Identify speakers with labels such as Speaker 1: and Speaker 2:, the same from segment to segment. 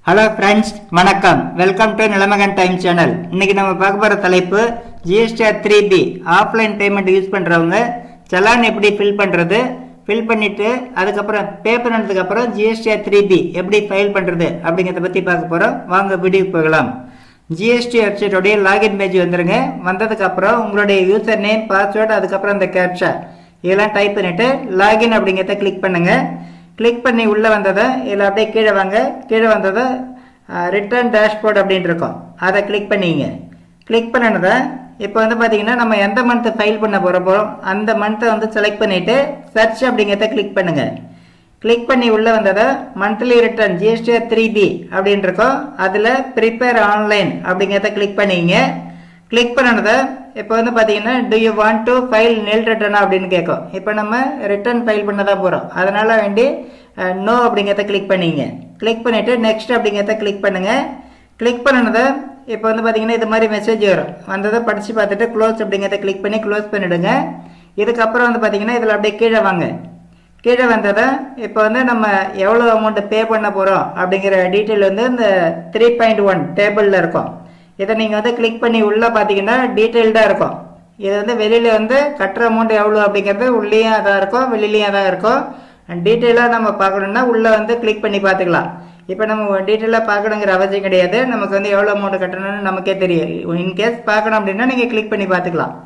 Speaker 1: hello friends வணக்கம் welcome to Nilamagan time channel இன்னைக்கு நம்ம பார்க்க போகிற தலைப்பு GSTR three B offline payment use பண்ணுறவங்க செலான் எப்படி ஃபில் பண்ணுறது ஃபில் பண்ணிவிட்டு அதுக்கப்புறம் பே பண்ணதுக்கப்புறம் ஜிஎஸ்டிஆர் த்ரீ பி எப்படி ஃபைல் பண்ணுறது அப்படிங்கிறத பற்றி பார்க்க போகிறோம் வாங்க வீடியோக்கு போகலாம் ஜிஎஸ்டி வெப்சைட்டோடைய லாகின் பேஜ் வந்துருங்க வந்ததுக்கப்புறம் உங்களுடைய யூசர் நேம் பாஸ்வேர்டு அதுக்கப்புறம் இந்த கேப்ஷா இதெல்லாம் டைப் பண்ணிவிட்டு லாகின் அப்படிங்கிறத கிளிக் பண்ணுங்கள் கிளிக் பண்ணி உள்ளே வந்ததை இதில் அப்படியே கீழே வாங்க கீழே வந்ததை ரிட்டர்ன் டேஷ்போர்ட் அப்படின்னு இருக்கும் அதை கிளிக் பண்ணிங்க கிளிக் பண்ணினதை இப்போ வந்து பார்த்தீங்கன்னா நம்ம எந்த மந்த்து ஃபைல் பண்ண போகிற போகிறோம் அந்த மந்த்தை வந்து செலக்ட் பண்ணிவிட்டு சர்ச் அப்படிங்கிறத கிளிக் பண்ணுங்கள் கிளிக் பண்ணி உள்ளே வந்ததை monthly return GSTR three B அப்படின்னு இருக்கும் அதில் ப்ரிப்பேர் ஆன்லைன் அப்படிங்கிறத கிளிக் பண்ணிங்க கிளிக் பண்ணினதை இப்போ வந்து பார்த்தீங்கன்னா do you want to file nil ரிட்டர்னா அப்படின்னு கேட்கும் இப்போ நம்ம ரிட்டர்ன் ஃபைல் பண்ண தான் போகிறோம் அதனால் வேண்டி நோ அப்படிங்கிறத கிளிக் பண்ணிங்க கிளிக் பண்ணிவிட்டு நெக்ஸ்ட் அப்படிங்கிறத கிளிக் பண்ணுங்கள் கிளிக் பண்ணினதை இப்போ வந்து பார்த்தீங்கன்னா இது மாதிரி மெசேஜ் வரும் வந்ததை படித்து பார்த்துட்டு க்ளோஸ் அப்படிங்கிறத கிளிக் பண்ணி க்ளோஸ் பண்ணிவிடுங்க இதுக்கப்புறம் வந்து பார்த்தீங்கன்னா இதில் அப்படியே கீழே வாங்க கீழே வந்ததை இப்போ வந்து நம்ம எவ்வளோ அமௌண்ட் பே பண்ண போகிறோம் அப்படிங்கிற டீட்டெயில் வந்து இந்த த்ரீ பாயிண்ட் ஒன் டேபிளில் இருக்கும் இதை நீங்கள் வந்து கிளிக் பண்ணி உள்ளே பார்த்தீங்கன்னா டீட்டெயில்டாக இருக்கும் இது வந்து வெளியில் வந்து கட்டுற அமௌண்ட் எவ்வளோ அப்படிங்கிறது உள்ளேயும் அதாக இருக்கும் வெளியிலையும் அதாக இருக்கும் டீட்டெயிலாக நம்ம பார்க்கணுன்னா உள்ளே வந்து கிளிக் பண்ணி பார்த்துக்கலாம் இப்போ நம்ம டீட்டெயிலாக பார்க்கணுங்கிற அவசியம் கிடையாது நமக்கு வந்து எவ்வளோ அமௌண்ட் கட்டணும்னு நமக்கே தெரியும் இன்கேஸ் பார்க்கணும் அப்படின்னா நீங்கள் கிளிக் பண்ணி பார்த்துக்கலாம்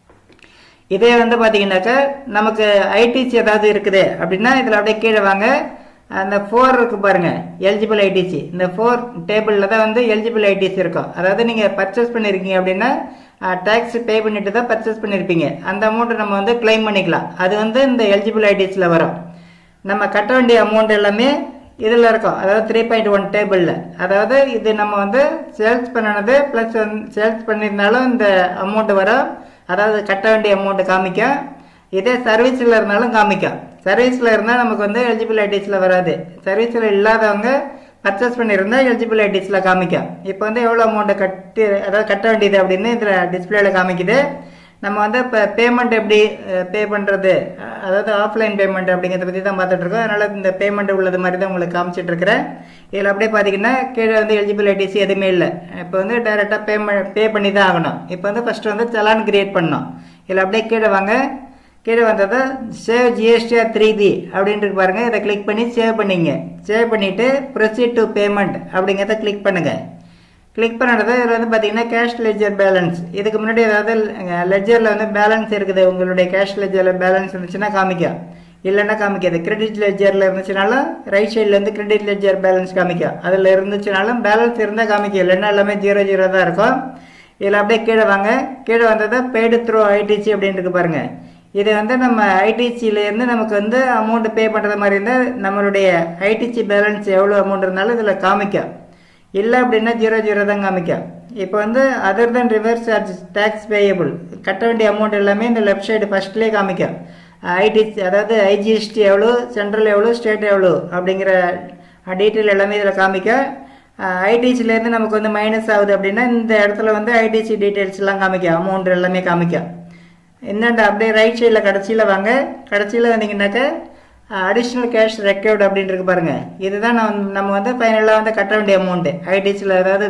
Speaker 1: இதே வந்து பார்த்தீங்கன்னாக்கா நமக்கு ஐடிசி ஏதாவது இருக்குது அப்படின்னா இதில் அப்படியே கீழே வாங்க அந்த ஃபோர் இருக்கு பாருங்க எலிஜிபிள் ஐடிசி இந்த ஃபோர் டேபிளில் தான் வந்து எலிஜிபிள் ஐடிசி இருக்கும் அதாவது நீங்கள் பர்ச்சேஸ் பண்ணியிருக்கீங்க அப்படின்னா டேக்ஸ் பே பண்ணிட்டு தான் பர்ச்சேஸ் பண்ணியிருப்பீங்க அந்த அமௌண்ட்டை நம்ம வந்து கிளைம் பண்ணிக்கலாம் அது வந்து இந்த எலிஜிபிள் ஐடிஸில் வரும் நம்ம கட்ட வேண்டிய அமௌண்ட் எல்லாமே இதில் இருக்கும் அதாவது த்ரீ பாயிண்ட் ஒன் டேபிளில் அதாவது இது நம்ம வந்து சேல்ஸ் பண்ணினது ப்ளஸ் வந்து சேல்ஸ் பண்ணியிருந்தாலும் இந்த அமௌண்ட் வரும் அதாவது கட்ட வேண்டிய அமௌண்ட் காமிக்கும் இதே சர்வீஸில் இருந்தாலும் காமிக்கும் சர்வீஸில் இருந்தால் நமக்கு வந்து எலிஜிபிள் ஐடிஸில் வராது சர்வீஸில் இல்லாதவங்க பர்ச்சேஸ் பண்ணியிருந்தா எலிஜிபிள் ஐடிஸில் காமிக்கும் இப்போ வந்து எவ்வளோ அமௌண்ட்டை கட்டி அதாவது கட்ட வேண்டியது அப்படின்னு இதில் டிஸ்பிளேல காமிக்குது நம்ம வந்து இப்போ பேமெண்ட் எப்படி பே பண்ணுறது அதாவது ஆஃப்லைன் பேமெண்ட் அப்படிங்கிறத பற்றி தான் பார்த்துட்டு இருக்கோம் அதனால் இந்த பேமெண்ட் உள்ளது மாதிரி தான் உங்களுக்கு காமிச்சிட்டு இருக்கிறேன் இதில் அப்படியே பார்த்தீங்கன்னா கீழே வந்து எலிஜிபிள் ஐடிசி எதுவுமே இல்லை இப்போ வந்து டைரெக்டாக பேமெண்ட் பே பண்ணி தான் ஆகணும் இப்போ வந்து ஃபஸ்ட்டு வந்து சலான் கிரியேட் பண்ணோம் இதில் அப்படியே கீழே வாங்க கீழே வந்ததை சேவ் ஜிஎஸ்டிஆர் த்ரீ பி அப்படின்ட்டு பாருங்க இதை கிளிக் பண்ணி சேவ் பண்ணிங்க சேவ் பண்ணிவிட்டு ப்ரொசீட் டு பேமெண்ட் அப்படிங்கிறத கிளிக் பண்ணுங்கள் கிளிக் பண்ணுறது இதில் வந்து பார்த்தீங்கன்னா கேஷ் லெஜர் பேலன்ஸ் இதுக்கு முன்னாடி ஏதாவது லெஜரில் வந்து பேலன்ஸ் இருக்குது உங்களுடைய கேஷ் லெஜரில் பேலன்ஸ் இருந்துச்சுன்னா காமிக்கும் இல்லைன்னா காமிக்காது கிரெடிட் லெஜரில் இருந்துச்சுனாலும் ரைட் சைடில் வந்து கிரெடிட் லெஜர் பேலன்ஸ் காமிக்கும் அதில் இருந்துச்சுனாலும் பேலன்ஸ் இருந்தால் காமிக்கும் இல்லைன்னா எல்லாமே ஜீரோ ஜீரோ தான் இருக்கும் இதில் அப்படியே கீழே வாங்க கீழே வந்ததை பெய்டு த்ரூ ஐடிசி அப்படின்ட்டு பாருங்க இது வந்து நம்ம ஐடிசியிலேருந்து நமக்கு வந்து அமௌண்ட் பே பண்ணுறது மாதிரி இருந்தால் நம்மளுடைய ஐடிசி பேலன்ஸ் எவ்வளோ அமௌண்ட் இருந்தாலும் இதில் காமிக்கும் இல்லை அப்படின்னா ஜீரோ ஜீரோ தான் காமிக்கும் இப்போ வந்து other then reverse charge tax payable கட்ட வேண்டிய அமௌண்ட் எல்லாமே இந்த லெஃப்ட் சைடு ஃபஸ்ட்லேயே காமிக்கும் ஐடிசி அதாவது ஐஜிஎஸ்டி எவ்வளோ சென்ட்ரல் எவ்வளோ ஸ்டேட் எவ்வளோ அப்படிங்கிற டீட்டெயில் எல்லாமே இதில் காமிக்கும் ஐடிசிலேருந்து நமக்கு வந்து மைனஸ் ஆகுது அப்படின்னா இந்த இடத்துல வந்து ஐடிசி டீட்டெயில்ஸ்லாம் காமிக்கும் அமௌண்ட் எல்லாமே காமிக்கும் என்னண்டா அப்படியே ரைட் சைடில் கடைசியில் வாங்க கடைசியில் வந்தீங்கன்னாக்க அடிஷ்னல் கேஷ் ரெக்கவர்டு அப்படின்னு இருக்கு பாருங்க இதுதான் நம்ம நம்ம வந்து ஃபைனலாக வந்து கட்ட வேண்டிய அமௌண்ட்டு ஐடிசியில் ஏதாவது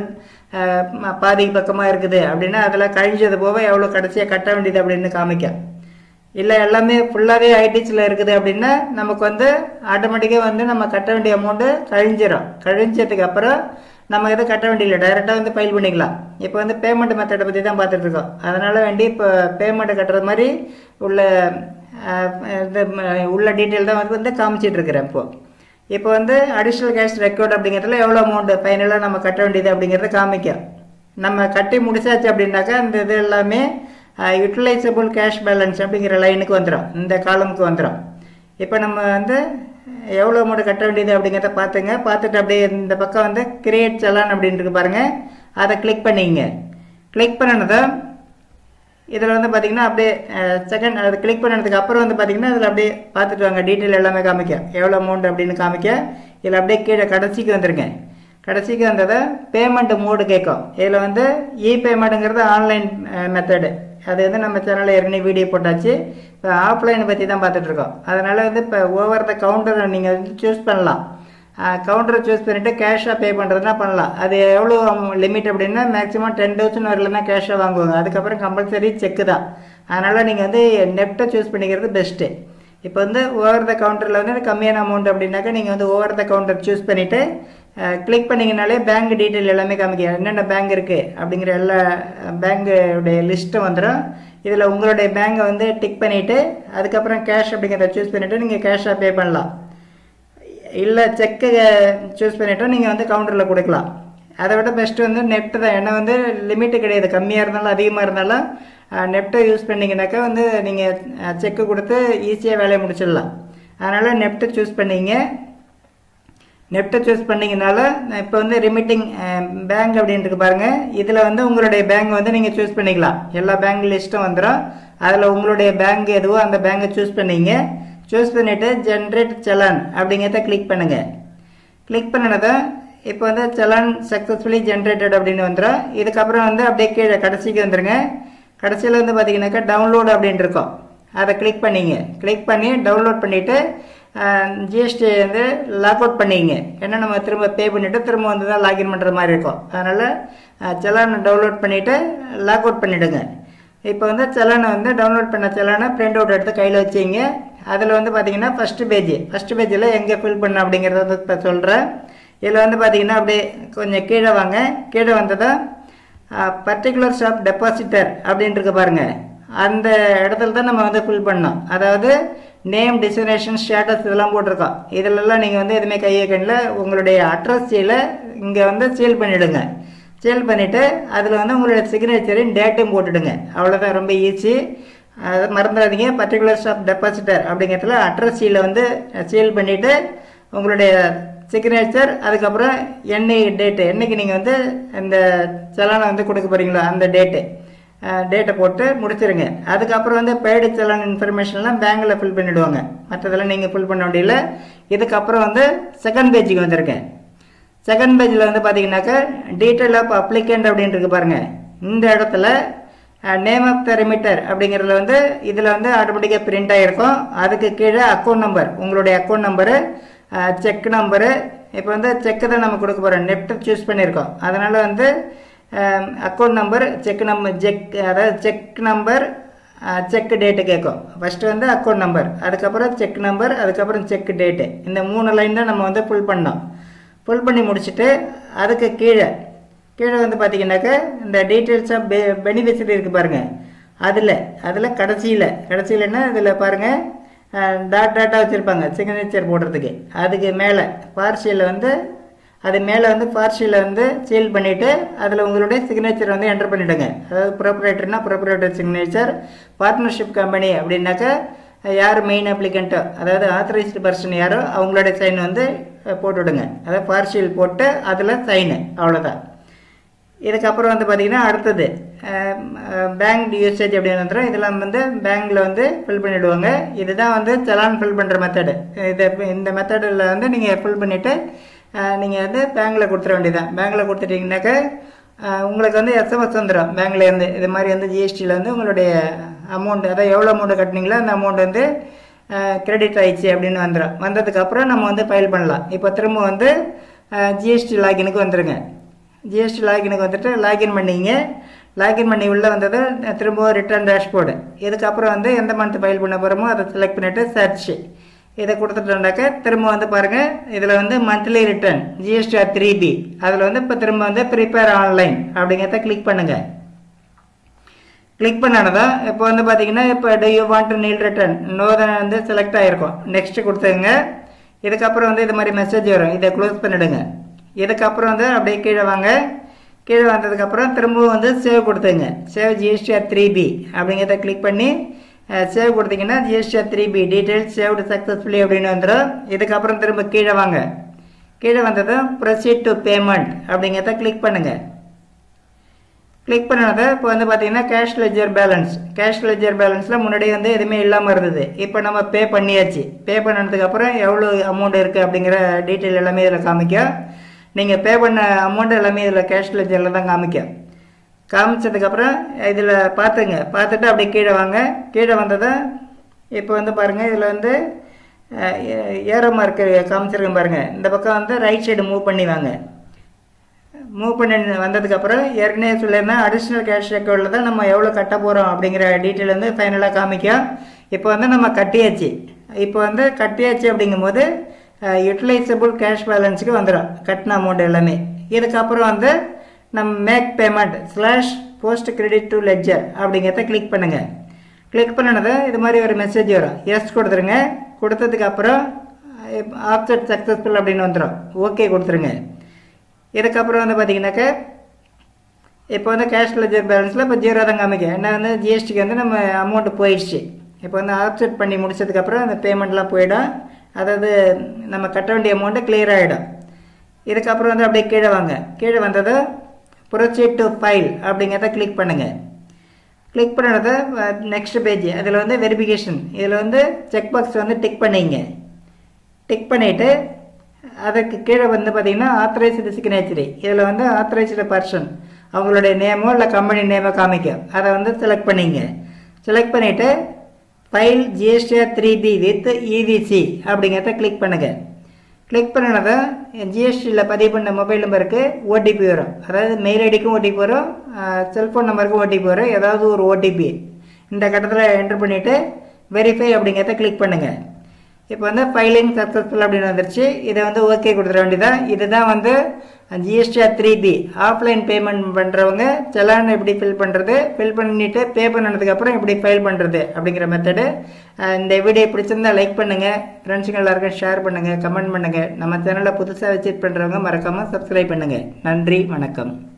Speaker 1: பாதி பக்கமாக இருக்குது அப்படின்னா அதில் கழிஞ்சது போக எவ்வளோ கடைசியாக கட்ட வேண்டியது அப்படின்னு காமிக்கும் இல்லை எல்லாமே ஃபுல்லாகவே ஐடிசியில் இருக்குது அப்படின்னா நமக்கு வந்து ஆட்டோமேட்டிக்காக வந்து நம்ம கட்ட வேண்டிய அமௌண்ட்டு கழிஞ்சிடும் கழிஞ்சதுக்கு அப்புறம் நம்ம எதுவும் கட்ட வேண்டியதில்லை டைரெக்டாக வந்து ஃபைல் பண்ணிக்கலாம் இப்போ வந்து பேமெண்ட் மெத்தடை பற்றி தான் பார்த்துட்டு இருக்கோம் அதனால் வேண்டி இப்போ பேமெண்ட் கட்டுறது மாதிரி உள்ள இந்த உள்ள டீட்டெயில் தான் வந்து வந்து காமிச்சிட்டு இருக்கிறேன் இப்போ இப்போ வந்து அடிஷ்னல் கேஷ் ரெக்கார்ட் அப்படிங்கிறதுல எவ்வளோ அமௌண்ட்டு ஃபைனலாக நம்ம கட்ட வேண்டியது அப்படிங்கிறத காமிக்கும் நம்ம கட்டி முடிச்சாச்சு அப்படின்னாக்கா இந்த இது எல்லாமே யூட்டிலைசபிள் கேஷ் பேலன்ஸ் அப்படிங்கிற லைனுக்கு வந்துடும் இந்த காலமுக்கு வந்துடும் இப்போ நம்ம வந்து எவ்வளோ அமௌண்ட் கட்ட வேண்டியது அப்படிங்கிறத பார்த்துங்க பார்த்துட்டு அப்படியே இந்த பக்கம் வந்து கிரியேட் சலான் அப்படின்ட்டு பாருங்க அதை கிளிக் பண்ணிங்க கிளிக் பண்ணினதை இதில் வந்து பார்த்தீங்கன்னா அப்படியே செகண்ட் அது கிளிக் பண்ணதுக்கு அப்புறம் வந்து பார்த்தீங்கன்னா இதில் அப்படியே பார்த்துட்டு வாங்க டீட்டெயில் எல்லாமே காமிக்க எவ்வளோ அமௌண்ட் அப்படின்னு காமிக்க இதில் அப்படியே கீழே கடைசிக்கு வந்துருங்க கடைசிக்கு வந்ததை பேமெண்ட் மோடு கேட்கும் இதில் வந்து இ பேமெண்ட்டுங்கிறது ஆன்லைன் மெத்தடு அது வந்து நம்ம சேனலில் ஏற்கனவே வீடியோ போட்டாச்சு இப்போ ஆஃப்லைனை பற்றி தான் பார்த்துட்ருக்கோம் அதனால் வந்து இப்போ ஓவர் த கவுண்டரை நீங்கள் வந்து சூஸ் பண்ணலாம் கவுண்டரை சூஸ் பண்ணிவிட்டு கேஷாக பே பண்ணுறதுனா பண்ணலாம் அது எவ்வளோ லிமிட் அப்படின்னா மேக்ஸிமம் டென் தௌசண்ட் வரலன்னா கேஷாக வாங்குவாங்க அதுக்கப்புறம் கம்பல்சரி செக்கு தான் அதனால் நீங்கள் வந்து நெஃப்ட்டை சூஸ் பண்ணிக்கிறது பெஸ்ட்டு இப்போ வந்து ஓவர் த கவுண்டரில் வந்து கம்மியான அமௌண்ட் அப்படின்னாக்கா நீங்கள் வந்து ஓவர் த கவுண்டர் சூஸ் பண்ணிவிட்டு கிளிக் பண்ணிங்கனாலே பேங்க் டீட்டெயில் எல்லாமே காமிக்கும் என்னென்ன பேங்க் இருக்குது அப்படிங்கிற எல்லா பேங்குடைய லிஸ்ட்டும் வந்துடும் இதில் உங்களுடைய பேங்கை வந்து டிக் பண்ணிவிட்டு அதுக்கப்புறம் கேஷ் அப்படிங்கிறத சூஸ் பண்ணிவிட்டு நீங்கள் கேஷாக பே பண்ணலாம் இல்லை செக்கு சூஸ் பண்ணிவிட்டு நீங்கள் வந்து கவுண்டரில் கொடுக்கலாம் அதை விட பெஸ்ட்டு வந்து நெட்டு தான் ஏன்னா வந்து லிமிட்டு கிடையாது கம்மியாக இருந்தாலும் அதிகமாக இருந்தாலும் நெட்டை யூஸ் பண்ணிங்கனாக்கா வந்து நீங்கள் செக்கு கொடுத்து ஈஸியாக வேலையை முடிச்சிடலாம் அதனால் நெட்டை சூஸ் பண்ணிங்க நெட்டை சூஸ் பண்ணிங்கனால இப்போ வந்து ரிமிட்டிங் பேங்க் அப்படின்ட்டு பாருங்கள் இதில் வந்து உங்களுடைய பேங்க் வந்து நீங்கள் சூஸ் பண்ணிக்கலாம் எல்லா பேங்க் லிஸ்ட்டும் வந்துடும் அதில் உங்களுடைய பேங்க் எதுவோ அந்த பேங்கை சூஸ் பண்ணிங்க சூஸ் பண்ணிவிட்டு ஜென்ரேட் செலான் அப்படிங்கிறத கிளிக் பண்ணுங்கள் கிளிக் பண்ணினதை இப்போ வந்து செலான் சக்ஸஸ்ஃபுல்லி ஜென்ரேட்டட் அப்படின்னு வந்துடும் இதுக்கப்புறம் வந்து அப்படியே கீழே கடைசிக்கு வந்துடுங்க கடைசியில் வந்து பார்த்தீங்கன்னாக்கா டவுன்லோடு அப்படின்னு இருக்கும் அதை கிளிக் பண்ணிங்க கிளிக் பண்ணி டவுன்லோட் பண்ணிவிட்டு ஜிஎஸ்டி வந்து லாக் அவுட் பண்ணிங்க ஏன்னா நம்ம திரும்ப பே பண்ணிவிட்டு திரும்ப வந்து தான் லாகின் பண்ணுற மாதிரி இருக்கும் அதனால் செலானை டவுன்லோட் பண்ணிவிட்டு லாக் அவுட் பண்ணிவிடுங்க இப்போ வந்து செலானை வந்து டவுன்லோட் பண்ண செலானை பிரிண்ட் அவுட் எடுத்து கையில் வச்சிங்க அதில் வந்து பார்த்தீங்கன்னா ஃபஸ்ட்டு பேஜ் ஃபஸ்ட்டு பேஜில் எங்கே ஃபில் பண்ண அப்படிங்கிறத வந்து இப்போ சொல்கிறேன் இதில் வந்து பார்த்தீங்கன்னா அப்படியே கொஞ்சம் கீழே வாங்க கீழே வந்ததும் பர்டிகுலர் ஷாப் டெபாசிட்டர் அப்படின்ட்டு இருக்கு பாருங்கள் அந்த இடத்துல தான் நம்ம வந்து ஃபில் பண்ணோம் அதாவது நேம் டெஸ்டினேஷன் ஸ்டேட்டஸ் இதெல்லாம் போட்டிருக்கோம் இதிலெல்லாம் நீங்கள் வந்து எதுவுமே கையை கண்ணில் உங்களுடைய அட்ரஸ் சீலை இங்கே வந்து சீல் பண்ணிவிடுங்க சீல் பண்ணிவிட்டு அதில் வந்து உங்களுடைய சிக்னேச்சரையும் டேட்டும் போட்டுடுங்க அவ்வளோதான் ரொம்ப ஈஸி அதை மறந்துடாதீங்க பர்டிகுலர் ஷாப் டெபாசிட்டர் அப்படிங்கிறதுல அட்ரஸ் சீலை வந்து சீல் பண்ணிவிட்டு உங்களுடைய சிக்னேச்சர் அதுக்கப்புறம் என்னைக்கு டேட்டு என்னைக்கு நீங்கள் வந்து இந்த செலானை வந்து கொடுக்க போகிறீங்களோ அந்த டேட்டு டேட்டை போட்டு முடிச்சிருங்க அதுக்கப்புறம் வந்து பெய்டு செலான் இன்ஃபர்மேஷன்லாம் பேங்கில் ஃபில் பண்ணிவிடுவாங்க மற்றதெல்லாம் நீங்கள் ஃபில் பண்ண முடியல இதுக்கப்புறம் வந்து செகண்ட் பேஜுக்கு வந்திருக்கேன் செகண்ட் பேஜில் வந்து பார்த்தீங்கன்னாக்கா டீட்டெயில் ஆஃப் அப்ளிகண்ட் அப்படின்னு இருக்கு பாருங்கள் இந்த இடத்துல நேம் ஆஃப் த ரிமிட்டர் அப்படிங்கிறதுல வந்து இதில் வந்து ஆட்டோமேட்டிக்காக பிரிண்ட் ஆகிருக்கும் அதுக்கு கீழே அக்கௌண்ட் நம்பர் உங்களுடைய அக்கௌண்ட் நம்பரு செக் நம்பரு இப்போ வந்து செக்கு தான் நம்ம கொடுக்க போகிறோம் நெஃப்ட் சூஸ் பண்ணியிருக்கோம் அதனால் வந்து account number check number check அதாவது செக் நம்பர் செக் டேட்டு கேட்கும் ஃபஸ்ட்டு வந்து அக்கௌண்ட் நம்பர் அதுக்கப்புறம் செக் நம்பர் அதுக்கப்புறம் செக் டேட்டு இந்த மூணு லைன் தான் நம்ம வந்து ஃபுல் பண்ணோம் ஃபுல் பண்ணி முடிச்சுட்டு அதுக்கு கீழே கீழே வந்து பார்த்தீங்கன்னாக்கா இந்த டீட்டெயில்ஸ் ஆஃப் பெ பெனிஃபிஷரி இருக்குது பாருங்கள் அதில் அதில் கடைசியில் கடைசியிலன்னா இதில் பாருங்கள் டாட் டாட்டாக வச்சுருப்பாங்க சிக்னேச்சர் போடுறதுக்கு அதுக்கு மேலே பார்ஷியலில் வந்து அது மேலே வந்து பார்ஷியலை வந்து சீல் பண்ணிவிட்டு அதில் உங்களுடைய சிக்னேச்சர் வந்து என்டர் பண்ணிவிடுங்க அதாவது ப்ரொப்ரேட்டர்னா ப்ரொப்ரேட்டர் சிக்னேச்சர் பார்ட்னர்ஷிப் கம்பெனி அப்படின்னாக்கா யார் மெயின் அப்ளிகண்ட்டோ அதாவது ஆத்தரைஸ்டு பர்சன் யாரோ அவங்களோட சைன் வந்து போட்டுவிடுங்க அதாவது பார்ஷியல் போட்டு அதில் சைனு அவ்வளோதான் இதுக்கப்புறம் வந்து பார்த்திங்கன்னா அடுத்தது பேங்க் யூசேஜ் அப்படின்னு வந்துடும் இதெல்லாம் வந்து பேங்க்கில் வந்து ஃபில் பண்ணிவிடுவாங்க இதுதான் வந்து செலான் ஃபில் பண்ணுற மெத்தடு இதை இந்த மெத்தடில் வந்து நீங்கள் ஃபில் பண்ணிவிட்டு நீங்கள் வந்து பேங்க்கில் கொடுத்துட வேண்டியதான் பேங்க்கில் கொடுத்துட்டிங்கனாக்கா உங்களுக்கு வந்து எஸ்எம்எஸ் வந்துடும் பேங்க்லேருந்து இது மாதிரி வந்து ஜிஎஸ்டியில் வந்து உங்களுடைய அமௌண்ட் அதாவது எவ்வளோ அமௌண்ட் கட்டினீங்களோ அந்த அமௌண்ட் வந்து கிரெடிட் ஆயிடுச்சு அப்படின்னு வந்துடும் வந்ததுக்கப்புறம் நம்ம வந்து ஃபைல் பண்ணலாம் இப்போ திரும்ப வந்து ஜிஎஸ்டி லாகினுக்கு வந்துடுங்க ஜிஎஸ்டி லாகினுக்கு வந்துட்டு லாகின் பண்ணிங்க லாகின் பண்ணி உள்ளே வந்தது திரும்பவும் ரிட்டர்ன் டேஷ்போர்டு இதுக்கப்புறம் வந்து எந்த மந்த் ஃபைல் பண்ண போகிறோமோ அதை செலக்ட் பண்ணிவிட்டு சர்ச் இதை கொடுத்துட்டோம்னாக்க திரும்ப வந்து பாருங்கள் இதில் வந்து monthly return GSTR three B அதில் வந்து இப்போ திரும்ப வந்து ப்ரிப்பேர் ஆன்லைன் அப்படிங்கிறத கிளிக் பண்ணுங்கள் கிளிக் பண்ணானதான் இப்போ வந்து பார்த்தீங்கன்னா இப்போ do you want to nil return no வந்து செலக்ட் ஆகிருக்கும் நெக்ஸ்ட் கொடுத்துங்க இதுக்கப்புறம் வந்து இது மாதிரி மெசேஜ் வரும் இதை க்ளோஸ் பண்ணிவிடுங்க இதுக்கப்புறம் வந்து அப்படியே கீழே வாங்க கீழே வந்ததுக்கப்புறம் திரும்பவும் வந்து சேவ் கொடுத்துங்க சேவ் ஜிஎஸ்டிஆர் த்ரீ பி அப்படிங்கிறத கிளிக் பண்ணி சேவ் கொடுத்தீங்கன்னா GSTR three B details saved successfully அப்படின்னு வந்துடும் இதுக்கப்புறம் திரும்ப கீழே வாங்க கீழே வந்ததும் ப்ரொசீட் டு பேமெண்ட் அப்படிங்கிறத கிளிக் பண்ணுங்கள் கிளிக் பண்ணதை இப்போ வந்து பார்த்தீங்கன்னா cash ledger balance cash ledger பேலன்ஸில் முன்னாடி வந்து எதுவுமே இல்லாமல் இருந்தது இப்போ நம்ம பே பண்ணியாச்சு பே பண்ணதுக்கப்புறம் எவ்வளோ அமௌண்ட் இருக்குது அப்படிங்கிற டீட்டெயில் எல்லாமே இதில் காமிக்கும் நீங்கள் பே பண்ண அமௌண்ட் எல்லாமே இதில் கேஷ் லெஜரில் தான் காமிக்கும் காமிச்சதுக்கப்புறம் இதில் பார்த்துங்க பார்த்துட்டு அப்படியே கீழே வாங்க கீழே வந்ததை இப்போ வந்து பாருங்கள் இதில் வந்து ஏரோ மார்க்கு காமிச்சிருக்கேன் பாருங்கள் இந்த பக்கம் வந்து ரைட் சைடு மூவ் பண்ணி வாங்க மூவ் பண்ணி வந்ததுக்கப்புறம் ஏற்கனவே சொல்லியிருந்தேன் அடிஷ்னல் கேஷ் அக்கௌண்ட்டில் தான் நம்ம எவ்வளோ கட்ட போகிறோம் அப்படிங்கிற டீட்டெயில் வந்து ஃபைனலாக காமிக்கும் இப்போ வந்து நம்ம கட்டியாச்சு இப்போ வந்து கட்டியாச்சு அப்படிங்கும்போது யூட்டிலைசபிள் கேஷ் பேலன்ஸுக்கு வந்துடும் கட்டின அமௌண்ட் எல்லாமே இதுக்கப்புறம் வந்து நம்ம make payment slash post credit to ledger அப்படிங்கிறத கிளிக் பண்ணுங்கள் கிளிக் பண்ணினது இது மாதிரி ஒரு மெசேஜ் வரும் எஸ் கொடுத்துருங்க கொடுத்ததுக்கு அப்புறம் ஆப்செட் சக்ஸஸ்ஃபுல் அப்படின்னு வந்துடும் ஓகே கொடுத்துருங்க இதுக்கப்புறம் வந்து பார்த்தீங்கன்னாக்க இப்போ வந்து கேஷ் லெஜர் பேலன்ஸில் இப்போ ஜீரோ தான் காமிக்கும் ஏன்னா வந்து ஜிஎஸ்டிக்கு வந்து நம்ம அமௌண்ட் போயிடுச்சு இப்போ வந்து ஆப்செட் பண்ணி முடிச்சதுக்கப்புறம் அந்த பேமெண்ட்லாம் போயிடும் அதாவது நம்ம கட்ட வேண்டிய அமௌண்ட்டு கிளியர் ஆகிடும் இதுக்கப்புறம் வந்து அப்படியே கீழே வாங்க கீழே வந்தது ப்ரொசீட் டு ஃபைல் அப்படிங்கிறத கிளிக் பண்ணுங்கள் கிளிக் பண்ணது நெக்ஸ்ட் பேஜ் அதில் வந்து வெரிஃபிகேஷன் இதில் வந்து செக் பாக்ஸ் வந்து டிக் பண்ணிங்க டிக் பண்ணிவிட்டு அதுக்கு கீழே வந்து பார்த்தீங்கன்னா ஆத்தரைஸ்டு சிக்னேச்சரி இதில் வந்து ஆத்தரைஸ்டு பர்சன் அவங்களுடைய நேமோ இல்லை கம்பெனி நேமோ காமிக்கும் அதை வந்து செலக்ட் பண்ணிங்க செலக்ட் பண்ணிவிட்டு file GSTR three B with EVC அப்படிங்கிறத கிளிக் பண்ணுங்கள் கிளிக் பண்ணினதை ஜிஎஸ்டியில் பதிவு பண்ண மொபைல் நம்பருக்கு ஓடிபி வரும் அதாவது மெயில் ஐடிக்கும் ஓடிபி வரும் செல்ஃபோன் நம்பருக்கும் ஓடிபி வரும் ஏதாவது ஒரு ஓடிபி இந்த கட்டத்தில் என்ட்ரு பண்ணிவிட்டு வெரிஃபை அப்படிங்கிறத கிளிக் பண்ணுங்கள் இப்போ வந்து ஃபைலிங் சக்ஸஸ்ஃபுல் அப்படின்னு வந்துருச்சு இதை வந்து ஓகே கொடுத்துட வேண்டியதான் இதுதான் வந்து GSTR three B offline payment பண்ணுறவங்க செலான் எப்படி ஃபில் பண்ணுறது ஃபில் பண்ணிவிட்டு பே பண்ணதுக்கப்புறம் எப்படி ஃபைல் பண்ணுறது அப்படிங்கிற மெத்தடு இந்த வீடியோ பிடிச்சிருந்தா லைக் பண்ணுங்கள் ஃப்ரெண்ட்ஸுங்க எல்லாருக்கும் ஷேர் பண்ணுங்கள் கமெண்ட் பண்ணுங்கள் நம்ம சேனலை புதுசாக விசிட் பண்ணுறவங்க மறக்காமல் சப்ஸ்கிரைப் பண்ணுங்கள் நன்றி வணக்கம்